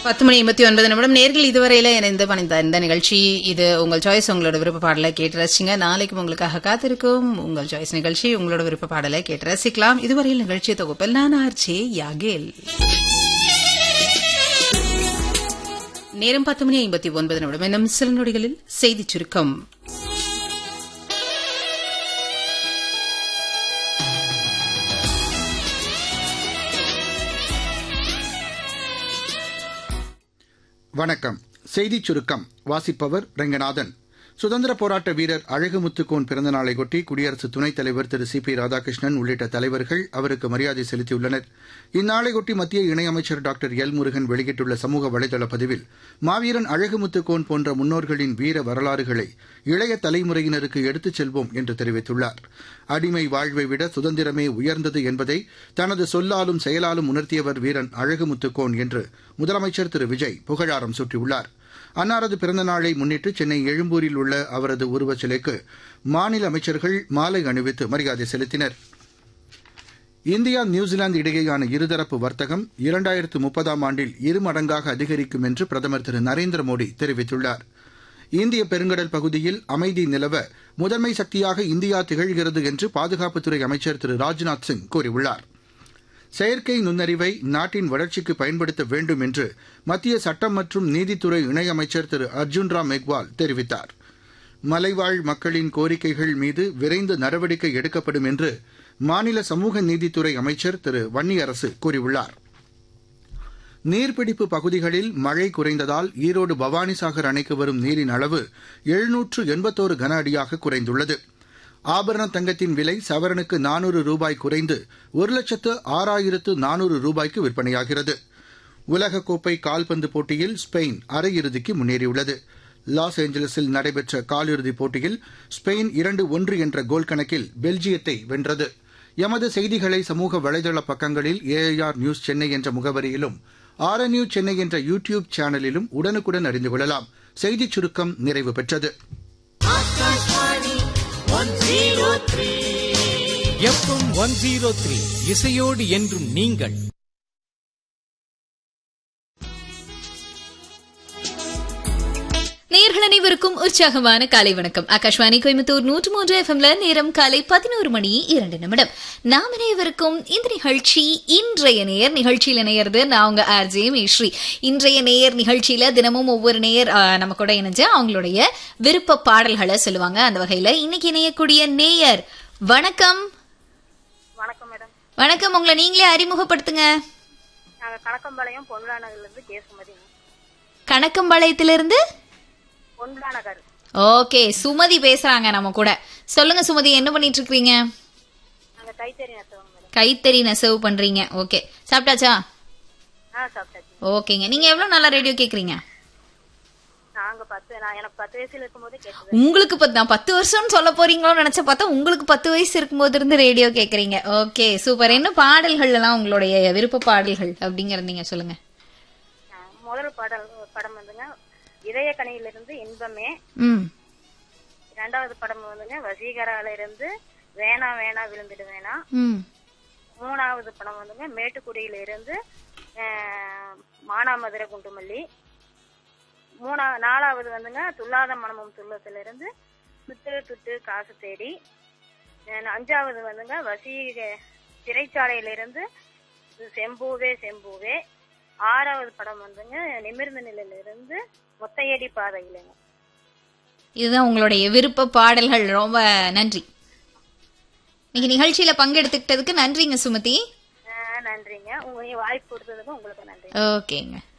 பத்து மணி எண்பத்தி ஒன்பது நிமிடம் நேர்கள் இதுவரையில இணைந்து பணிந்த இந்த நிகழ்ச்சி இது உங்கள் சாய்ஸ் உங்களோட விருப்ப பாடலை கேட்டு ரசிச்சுங்க நாளைக்கும் உங்களுக்காக காத்திருக்கும் உங்கள் சாய்ஸ் நிகழ்ச்சி உங்களோட விருப்ப பாடலை கேட்டு ரசிக்கலாம் இதுவரையில் நிகழ்ச்சி தொகுப்பில் நான் ஆர்ஜே யாகேல் நேரம் பத்து மணி ஐம்பத்தி ஒன்பது நிமிடம் இன்னும் சில நொடிகளில் செய்திச் சுருக்கம் வணக்கம் செய்திச் சுருக்கம் வாசிப்பவர் ரெங்கநாதன் சுதந்திர போராட்ட வீரர் அழகுமுத்துக்கோன் பிறந்த நாளையொட்டி குடியரசு துணைத் தலைவர் திரு சி பி ராதாகிருஷ்ணன் உள்ளிட்ட தலைவர்கள் அவருக்கு மரியாதை செலுத்தியுள்ளனர் இந்நாளையொட்டி மத்திய இணையமைச்சர் டாக்டர் எல் முருகன் வெளியிட்டுள்ள சமூக வலைதள பதிவில் மாவீரன் அழகுமுத்துக்கோன் போன்ற முன்னோர்களின் வீர வரலாறுகளை இளைய தலைமுறையினருக்கு எடுத்துச் செல்வோம் என்று தெரிவித்துள்ளார் அடிமை வாழ்வை விட சுதந்திரமே உயர்ந்தது என்பதை தனது சொல்லாலும் செயலாலும் உணர்த்தியவர் வீரன் அழகுமுத்துக்கோன் என்று முதலமைச்சர் திரு விஜய் புகழாரம் சூட்டியுள்ளார் அன்னாரது பிறந்த நாளை முன்னிட்டு சென்னை எழும்பூரில் உள்ள அவரது உருவச் சிலைக்கு மாநில அமைச்சர்கள் மாலை அணிவித்து மரியாதை செலுத்தினர் இந்தியா நியூசிலாந்து இடையேயான இருதரப்பு வர்த்தகம் இரண்டாயிரத்து முப்பதாம் ஆண்டில் இருமடங்காக அதிகரிக்கும் என்று பிரதமர் திரு நரேந்திர மோடி தெரிவித்துள்ளார் இந்திய பெருங்கடல் பகுதியில் அமைதி நிலவ முதன்மை சக்தியாக இந்தியா திகழ்கிறது என்று பாதுகாப்புத்துறை அமைச்சர் திரு ராஜ்நாத் சிங் கூறியுள்ளார் செயற்கை நுண்ணறிவை நாட்டின் வளர்ச்சிக்கு பயன்படுத்த வேண்டும் என்று மத்திய சட்டம் மற்றும் நீதித்துறை இணையமைச்சர் திரு அர்ஜுன் ராம் மெக்வால் தெரிவித்தார் மலைவாழ் மக்களின் கோரிக்கைகள் மீது விரைந்து நடவடிக்கை எடுக்கப்படும் என்று மாநில சமூக நீதித்துறை அமைச்சர் திரு வன்னியரசு கூறியுள்ளார் நீர்பிடிப்பு பகுதிகளில் மழை குறைந்ததால் ஈரோடு பவானிசாகர் அணைக்கு வரும் நீரின் அளவு எழுநூற்று எண்பத்தோரு கன அடியாக குறைந்துள்ளது ஆபரண தங்கத்தின் விலை சவரனுக்கு நானூறு ரூபாய் குறைந்து ஒரு லட்சத்து ஆறாயிரத்து நானூறு ரூபாய்க்கு விற்பனையாகிறது உலகக்கோப்பை கால்பந்து போட்டியில் ஸ்பெயின் அரையிறுதிக்கு முன்னேறியுள்ளது லாஸ் ஏஞ்சலஸில் நடைபெற்ற காலிறுதிப் போட்டியில் ஸ்பெயின் இரண்டு ஒன்று என்ற கோல் கணக்கில் பெல்ஜியத்தை வென்றது எமது செய்திகளை சமூக வலைதள பக்கங்களில் ஏஐஆர் நியூஸ் சென்னை என்ற முகவரியிலும் ஆர்என்யூ சென்னை என்ற யூ டியூப் சேனலிலும் உடனுக்குடன் அறிந்து கொள்ளலாம் செய்திச் சுருக்கம் நிறைவு பெற்றது எஃப்எம் ஒன் ஜீரோ த்ரீ இசையோடு என்றும் நீங்கள் நேர்கள் அனைவருக்கும் உற்சாகமான காலை வணக்கம் ஆகாஷ்வாணி கோயம்புத்தூர் நூற்று மூன்று எஃப்எம்ல நேரம் காலை பதினோரு மணி இரண்டு நிமிடம் நாம் அனைவருக்கும் இந்த நிகழ்ச்சி இன்றைய நேயர் நிகழ்ச்சியில நேயர்து நான் உங்க ஆர்ஜே மேஸ்ரீ இன்றைய நேயர் நிகழ்ச்சியில தினமும் ஒவ்வொரு நேயர் ஆ, நம்ம கூட இணைஞ்சு அவங்களுடைய விருப்ப பாடல்களை சொல்லுவாங்க அந்த வகையில இன்னைக்கு இணையக்கூடிய நேயர் வணக்கம் வணக்கம் மேடம் வணக்கம் உங்களை நீங்களே அறிமுகப்படுத்துங்க நாங்க கணக்கம்பாளையம் பொன்விழா நகர்ல இருந்து கே சுமதிங்க கணக்கம்பாளையத்திலிருந்து பொன்விழா நகர் ஓகே சுமதி பேசுறாங்க நம்ம கூட சொல்லுங்க சுமதி என்ன பண்ணிட்டு இருக்கீங்க நாங்க கைத்தறி நெசவங்க மேடம் கைத்தறி நெசவு பண்றீங்க ஓகே சாப்பிட்டாச்சா ஆ சாப்பிட்டாச்சு ஓகேங்க நீங்க எவ்வளவு நல்லா ரேடியோ கேக்குறீங்க நாங்க பத்து நான் எனக்கு பத்து வயசுல இருக்கும்போதே கேட்டது உங்களுக்கு பத்து நான் பத்து வருஷம்னு சொல்ல போறீங்களோன்னு நினைச்ச பார்த்தா உங்களுக்கு பத்து வயசு இருக்கும்போது இருந்து ரேடியோ கேக்குறீங்க ஓகே சூப்பர் என்ன பாடல்கள் எல்லாம் உங்களுடைய விருப்ப பாடல்கள் அப்படிங்கறது நீங்க சொல்லுங்க ஆ, முதல் பாடல் படம் வந்துங்க இதய கனியிலிருந்து இன்பமே ம் இரண்டாவது படம் வந்துங்க வசீகரால இருந்து வேணா வேணா விழுந்துடு வேணா ம் மூணாவது படம் வந்துங்க மேட்டுக்குடியில இருந்து ஆ, மானாமதுரை குண்டுமல்லி மூணா நாலாவது வந்துங்க துல்லாத மனமும் துள்ளத்துல இருந்து துட்டு துட்டு காசு தேடி அஹ் அஞ்சாவது வந்துங்க வசீக சிறைச்சாலையில இருந்து செம்பூவே செம்பூவே ஆறாவது படம் வந்துங்க நிமிர்ந்த நிலையில இருந்து மொத்தையடி பாதையிலங்க இதுதான் உங்களுடைய விருப்ப பாடல்கள் ரொம்ப நன்றி நீங்க நிகழ்ச்சியில பங்கெடுத்துக்கிட்டதுக்கு நன்றிங்க சுமதி அஹ் நன்றிங்க உங்க வாய்ப்பு கொடுத்ததுக்கு உங்களுக்கு நன்றி ஓகேங்க